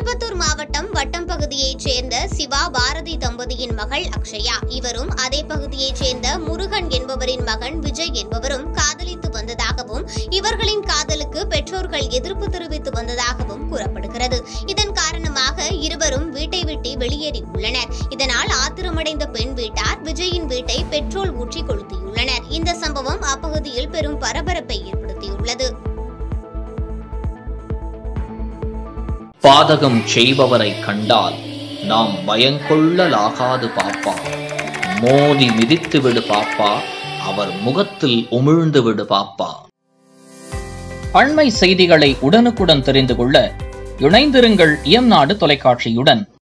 திருப்பத்தூர் மாவட்டம் வட்டம் பகுதியைச் சேர்ந்த சிவா பாரதி தம்பதியின் மகள் அக்ஷயா இவரும் அதே பகுதியைச் சேர்ந்த முருகன் என்பவரின் மகன் விஜய் என்பவரும் காதலித்து வந்ததாகவும் இவர்களின் காதலுக்கு பெற்றோர்கள் எதிர்ப்பு தெரிவித்து வந்ததாகவும் கூறப்படுகிறது இதன் காரணமாக இருவரும் வீட்டை விட்டு வெளியேறி உள்ளனர் இதனால் ஆத்திரமடைந்த பெண் வீட்டார் விஜயின் வீட்டை பெட்ரோல் ஊற்றி கொளுத்தியுள்ளனர் இந்த சம்பவம் அப்பகுதியில் பெரும் பரபரப்பை ஏற்படுத்தியுள்ளது பாதகம் செய்பவரை கண்டால் நாம் பயங்கொள்ளலாகாது பாப்பா மோதி மிதித்து விடு பாப்பா அவர் முகத்தில் உமிழ்ந்து விடு பாப்பா அண்மை செய்திகளை உடனுக்குடன் தெரிந்து கொள்ள இணைந்திருங்கள் இயம்நாடு தொலைக்காட்சியுடன்